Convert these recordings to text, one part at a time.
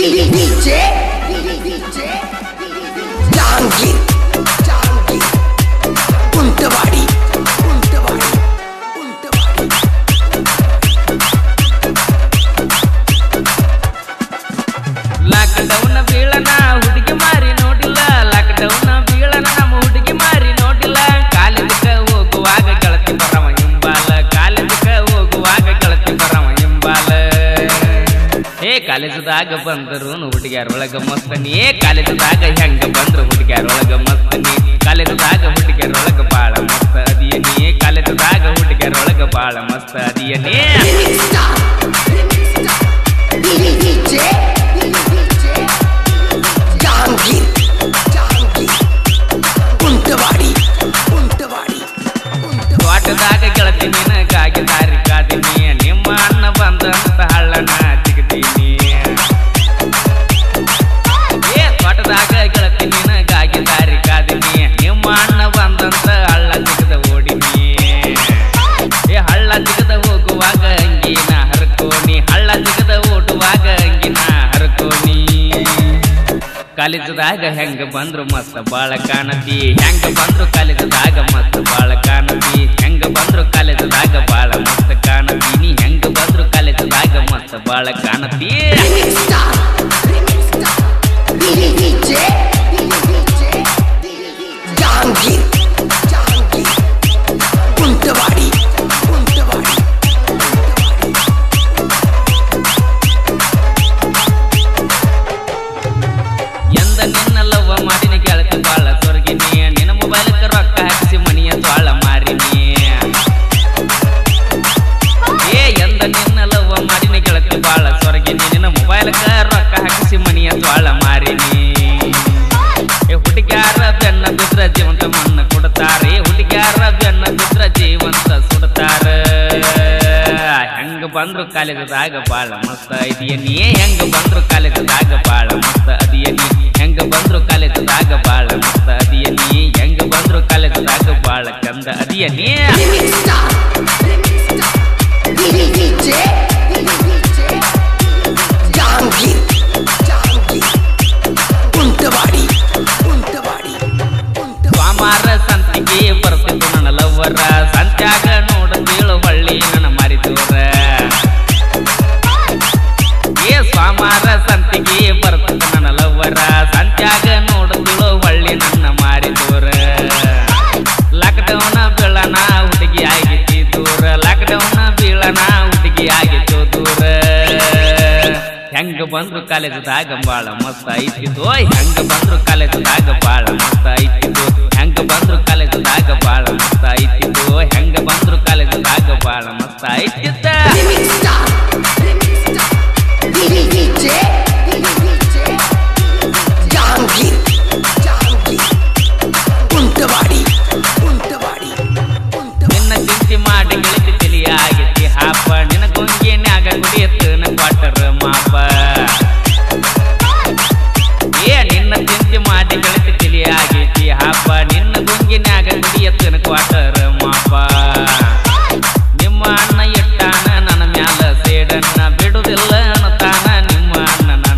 DJ Jahangir Jahangir Kuntawadi Kuntawadi Kuntawadi lockdown ಬೀಳನ ಹುಡುಗಿ ಮಾರಿ ನೋಡಿಲ್ಲ ಲಾಕ್ಡೌನ್ ಬೀಳನ ನಮ್ಮ ಹುಡುಗಿ ಮಾರಿ ನೋಡಿಲ್ಲ ಕಾಲೇಜಕ್ಕ ಹೋಗುವಾಗ ಗೆಳತಿ ಬರವ ಹಿಂಬಾಲ ಕಾಲೇಜಕ್ಕ ಹೋಗುವಾಗ ಗೆಳತಿ ಬರವ ಹಿಂಬಾಲ ಏ ಕಾಲೇಜದಾಗ ಬಂದರು ಹುಡುಗ್ಯಾರೊಳಗ ಮಸ್ತನಿ ಏ ಕಾಲೇಜದಾಗ ಹೆಂಗ ಬಂದ್ರು ಹುಡುಗ್ಯಾರೊಳಗ ಮಸ್ತನಿ ಕಾಲೇಜದಾಗ ಹುಡುಗ್ಯಾರೊಳಗ ಬಾಳ ಮಸ್ತ ಅದಿಯನಿ ಕಾಲೇಜದಾಗ ಹುಡುಗ್ಯಾರೊಳಗ ಬಾಳ ಮಸ್ತ ಅದಿಯನೇ Remix Star Remix Star DJ Jahangir Jahangir Kuntawadi Kuntawadi ಕುಂಟವಾಡಿ ತೋಟದಾಗ ಗೆಳತಿ ನಿನಗಾಗಿ ದಾರಿ ಕಾದಿನಿ ನಿಮ್ಮ ಅಣ್ಣ ಬಂದಂತ ಹಳ್ಳನ ಸಿಗದೀನಿ ಏ ತೋಟದಾಗ ಗೆಳತಿ ನಿನಗಾಗಿ ದಾರಿ ಕಾದಿನಿ ನಿಮ್ಮ ಅಣ್ಣ ಬಂದಂತ ಹಳ್ಳ ಸಿಗದ ಓಡಿನಿ ಏ ಹಳ್ಳ ಸಿಗದ ಹೋಗುವಾಗ ಅಂಗಿನ ಹರ್ಕೋನಿ ಹಳ್ಳ ಸಿಗದ ಓಡುವಾಗ ಅಂಗಿನ ಹರ್ಕೋನಿ ಕಾಲೇಜದಾಗ ಹೆಂಗ ಬಂದ್ರು ಮಸ್ತ್ ಬಾಳ ಕಾಣತಿ ಹೆಂಗ ಬಂದ್ರು ಕಾಲೇಜದಾಗ ಮಸ್ತ್ ಬಾಳ ಕಾಣತಿ ಹೆಂಗ ಬಂದ್ರು ಕಾಲೇಜದಾಗ ಬಾಳ ಮಸ್ತ್ ಕಾಣತಿ ನೀ ಹೆಂಗ ಬಂದ್ರು ಕಾಲೇಜದಾಗ ಮಸ್ತ್ ಬಾಳ ಕಾಣತಿ Remix Star Remix Star DJ Jahangir Jahangir Kuntawadi ಕುಂಟವಾಡಿ ಎಂದ ನಿನ್ನ ಲವ್ವ ಮಾಡಿನ ಗೆಳತಿ ಬಾಳ ಸ್ವರ್ಗಿನಿ ನಿನ್ನ ಮೊಬೈಲ್ಕ ರೊಕ್ಕ ಹಾಕಿಸಿ ಮನಿಯ ಜ್ವಾಳ ಮಾರಿನಿ ಏ ಎಂದ ನಿನ್ನ ಲವ್ವ ಮಾಡಿನ ಗೆಳತಿ ಬಾಳ ಸ್ವರ್ಗಿನಿ ನಿನ್ನ ಮೊಬೈಲ್ಕ ರೊಕ್ಕ ಹಾಕಿಸಿ ಮನಿಯ ಜ್ವಾಳ ಮಾರಿನಿ ಏ ಹುಡುಗ್ಯಾರ ಬೆನ್ನ ಬಿದ್ರ ಜೀವಂತ ಮಣ್ಣ ಕೊಡ್ತಾರೆ ಹುಡುಗ್ಯಾರ ಬೆನ್ನ ಬಿದ್ರ ಜೀವಂತ ಸುಡ್ತಾರ ಹೆಂಗ ಬಂದ್ರು ಕಾಲೇಜದಾಗ ಬಾಳ ಮಸ್ತ ಇದೆಯ ನೀ ಹೆಂಗ ಬಂದ್ರು ಕಾಲೇಜದಾಗ ಬಾಳ ಮಸ್ತ ಅದಿಯ ನೀ ಹೆಂಗ ಬಂದ್ರು ಕಾಲೇಜದಾಗ ಬಾಳ ಮಸ್ತ ಅದಿಯ ನೀ ಹೆಂಗ ಬಂದ್ರು ಕಾಲೇಜದಾಗ ಬಾಳ ಚಂದ ಅದಿಯ ನೀ Remix Star Remix Star DJ Jahangir Jahangir Kuntawadi Kuntawadi ಕುಂಟವಾಡಿ ಸ್ವಾಮಾರ ಸಂತಿಗೆ ಬರ್ತಿತ್ತು ನನ್ನ ಲವ್ವರ ಸಂತ್ಯಾಗ ನೋಡಂದೇಳು ಬಳ್ಳಿ ನನ್ನ ಮರಿದೂರ ಏ ಸ್ವಾಮಾರ ಸಂತಿಗೆ ಬರ್ತಿತ್ತು ನನ್ನ ಲವ್ವರ ಸಂತ್ಯಾಗ ನೋಡಂದೇಳು ಬಳ್ಳಿ ನನ್ನ ಮಾರಿದೂರ ಲಾಕ್ಡೌನ್ ಬೀಳನ ಹುಡುಗಿ ಆಗಿತಿ ದೂರ ಲಾಕ್ಡೌನ್ ಬೀಳನ ಹುಡುಗಿ ಆಗಿತ್ತು ದೂರ ಹೆಂಗ ಬಂದ್ರು ಕಾಲೇಜದಾಗ ಬಾಳ ಮಸ್ತ್ ಐತಿದ್ದು ಹೆಂಗ ಬಂದ್ರು ಕಾಲೇಜದಾಗ ಬಾಳ ಮಸ್ತ್ ಐತಿದ್ದು ಹೆಂಗ ಬಂದ್ರು ಕಾಲೇಜದಾಗ ಬಾಳ ಮಸ್ತ್ ಐತಿದ್ದು ಹೆಂಗ ಬಂದ್ರು ಕಾಲೇಜದಾಗ ಬಾಳ ಮಸ್ತ್ ಐತಿದ್ದ Remix Star Remix Star DJ Jahangir Jahangir Kuntawadi Kuntawadi ಕುಂಟವಾಡಿ ನಿನ್ನ ಚಿಂತೆ ಮಾಡಿ ಗೆಳತಿ ತಲಿ ಆಗೈತಿ ಹಾಪ ನಿನ್ನ ಗೊಂಗಿನ್ಯಾಗ ಕುಡಿಯತ್ತನ ಕ್ವಾಟರ್ ಮಾಪ ಏ ನಿನ್ನ ಚಿಂತೆ ಮಾಡಿ ಗೆಳತಿ ತಲಿ ಆಗೈತಿ ಹಾಪ ನಿನ್ನ ಗೊಂಗಿನ್ಯಾಗ ಕುಡಿಯತ್ತನ ಕ್ವಾಟರ್ ಮಾಪ ನಿಮ್ಮ ಅಣ್ಣ ಇಟ್ಟಾನ ನನ್ನ ಮ್ಯಾಲ ಸೇಡನ್ನ ಬಿಡುದಿಲ್ಲ ಅನ್ನತಾನ ನಿಮ್ಮ ಅಣ್ಣ ನನ್ನ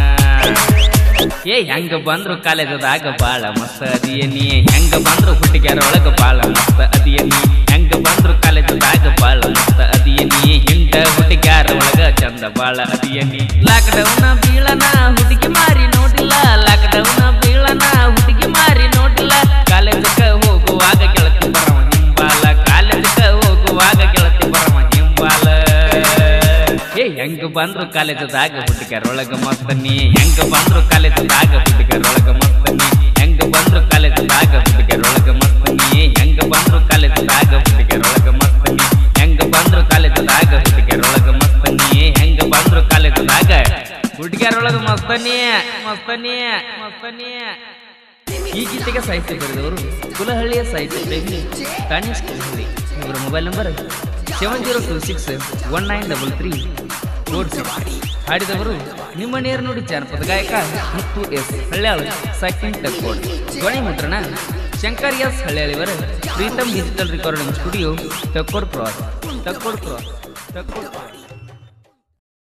ಏ ಹೆಂಗ ಬಂದ್ರು ಕಾಲೇಜದಾಗ ಬಾಳ ಮಸ್ತ್ ಅದಿಯ ನೀ ಹೆಂಗ ಬಂದ್ರು ಹುಡುಗ್ಯಾರೊಳಗ ಬಾಳ ಮಸ್ತ್ ಅದಿಯ ನೀ ಹೆಂಗ ಬಂದ್ರು ಕಾಲೇಜದಾಗ ಬಾಳ ಮಸ್ತ್ ಅದಿಯ ನೀ ಹಿಂಗ ಹುಡುಗ್ಯಾರ ಒಳಗ ಚಂದ ಬಾಳ ಅದಿಯ ನೀ ಲಾಕ್ಡೌನ್ ಬೀಳನ ಹುಡುಗಿ ಮಾರಿ ನೋಡಿಲ್ಲ ಲಾಕ್ಡೌನ್ ಬೀಳನ ಹುಡುಗಿ ಮಾರಿ ನೋಡಿಲ್ಲ ಕಾಲೇಜಕ್ಕ ಹೋಗುವಾಗ ಗೆಳತಿ ಬರವ ಹಿಂಬಾಲ ಕಾಲೇಜಕ್ಕ ಹೋಗುವಾಗ ಗೆಳತಿ ಬರವ ಹಿಂಬಾಲ ಏ ಹೆಂಗ ಬಂದ್ರು ಕಾಲೇಜದಾಗ ಹುಡುಗರೊಳಗ ಮಸ್ತನಿ ಹೆಂಗ ಬಂದ್ರು ಕಾಲೇಜದಾಗ ಹುಡುಗರೊಳಗ ಮಸ್ತನಿ ಹೆಂಗ ಬಂದ್ರು ಕಾಲೇಜದಾಗ ಹುಡುಗರೊಳಗ ಮಸ್ತನಿ ಹೆಂಗ ಬಂದ್ರು ಕಾಲೇಜದಾಗ ಹುಡುಗರೊಳಗ ಮಸ್ತನಿ ಹೆಂಗ ಬಂದ್ರು ಕಾಲೇಜದಾಗ ಹುಡುಗರೊಳಗ ಮಸ್ತನಿ ಹೆಂಗ ಬಂದ್ರು ಕಾಲೇಜದಾಗ ಹುಡುಗರೊಳಗ ಮಸ್ತನಿ ಮಸ್ತನಿ ಮಸ್ತನಿ ಈ ಗೀತೆಗೆ ಸಾಹಿತ್ಯ ಬರೆದವರು ಕುಲಹಳ್ಳಿಯ ಸಾಹಿತ್ಯ ಪ್ರೇಮಿ ತಾನಿಸ್ ಕುಲಹಳ್ಳಿ ಇವರ mobile number seven zero two six one nine double three four six ಹಾಡಿದವರು ನಿಮ್ಮ ನೇರ ನುಡಿ ಜಾನಪದ ಗಾಯಕ ಮುತ್ತು ಎಸ್ ಹಳ್ಯಾಳು ಸೆಕೆಂಡ್ ಟಕ್ಕೋಡ್ ಧ್ವನಿ ಮುದ್ರಣ ಶಂಕರ್ ಎಸ್ ಹಳ್ಯಾಳಿವರ Preetam digital recording studio Takkod cross Takkod cross Takkod cross